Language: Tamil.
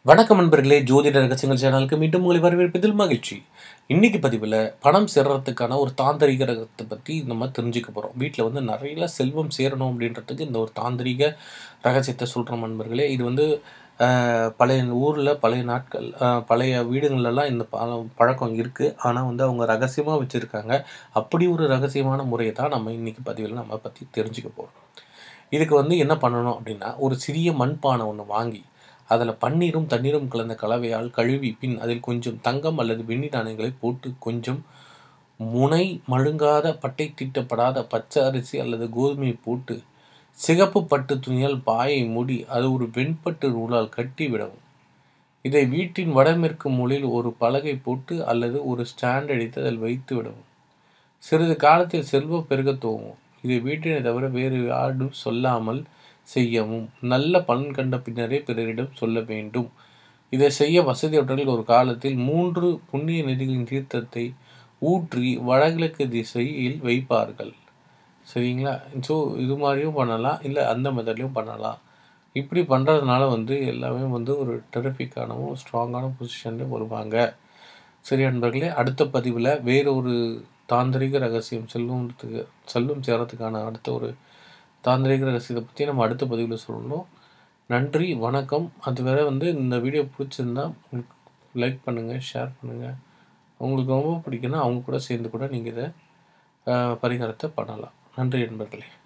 வணக்கம் நண்பர்களே ஜோதிட ரகசியங்கள் சேனலுக்கு மீண்டும் உங்களை வரவேற்பதில் மகிழ்ச்சி இன்னைக்கு பதிவில் பணம் சேர்றதுக்கான ஒரு தாந்திரிக ரகத்தை பற்றி நம்ம தெரிஞ்சுக்க போகிறோம் வீட்டில் வந்து நிறைய செல்வம் சேரணும் அப்படின்றதுக்கு இந்த ஒரு தாந்திரிக ரகசியத்தை சொல்கிறோம் நண்பர்களே இது வந்து ஆஹ், பழைய ஊரில் பழைய நாட்கள் ஆஹ், பழைய வீடுகளெல்லாம் இந்த பழ- பழக்கம் இருக்குது ஆனால் வந்து அவங்க ரகசியமாக வச்சுருக்காங்க அப்படி ஒரு ரகசியமான முறையை தான் நம்ம இன்னைக்கு பதிவில் நம்ம பற்றி தெரிஞ்சுக்க போகிறோம் இதுக்கு வந்து என்ன பண்ணணும் அப்படின்னா ஒரு சிறிய மண்பானை ஒன்று வாங்கி அதில் பன்னீரும் தண்ணீரும் கலந்த கலவையால் கழுவி பின் அதில் கொஞ்சம் தங்கம் அல்லது வெள்ளி நாணயங்களை போட்டு கொஞ்சம் முனை மழுங்காத பட்டை தீட்டப்படாத பச்சை அரிசி அல்லது கோதுமையை போட்டு சிகப்பு பட்டு துணியால் பாயை மூடி அது ஒரு வெண்பட்டு நூலால் கட்டி விடவும் இதை வீட்டின் வடமேற்கு மூலையில் ஒரு பலகை போட்டு அல்லது ஒரு ஸ்டாண்ட் அடித்து அதில் வைத்து விடவும் சிறிது காலத்தில் செல்வம் பெருகத் துவங்கும் இதை வீட்டினை தவிர வேறு யாரும் சொல்லாமல் செய்யவும் நல்ல பலன் கண்ட பின்னரே பிறரிடம் சொல்ல வேண்டும் இதை செய்ய வசதியற்றவர்கள் ஒரு காலத்தில் மூன்று புண்ணிய நதிகளின் தீர்த்தத்தை ஊற்றி வடகிழக்கு திசையில் வைப்பார்கள் சரிங்களா ஸோ இது மாதிரியும் பண்ணலாம் இல்லை அந்த மெத்தட்லையும் பண்ணலாம் இப்படி பண்ணுறதுனால வந்து எல்லாமே வந்து ஒரு டெரிஃபிக்கானவும் ஸ்ட்ராங்கான பொசிஷன்லேயும் வருவாங்க சரி நண்பர்களே அடுத்த பதிவில் வேற ஒரு தாந்திரிக ரகசியம் செல்வத்துக்கு செல்வம் சேரத்துக்கான அடுத்த ஒரு தாந்திரிக ரகசியத்தை பற்றி நம்ம அடுத்த பதிவில் சொல்லணும் நன்றி வணக்கம் அது வேற வந்து இந்த வீடியோ பிடிச்சிருந்தா உங்களுக்கு லைக் பண்ணுங்கள் ஷேர் பண்ணுங்கள் உங்களுக்கு ரொம்ப பிடிக்குன்னா அவங்க கூட சேர்ந்து கூட நீங்கள் இதை ஆஹ், பரிகாரத்தை பண்ணலாம் நன்றி நண்பர்களே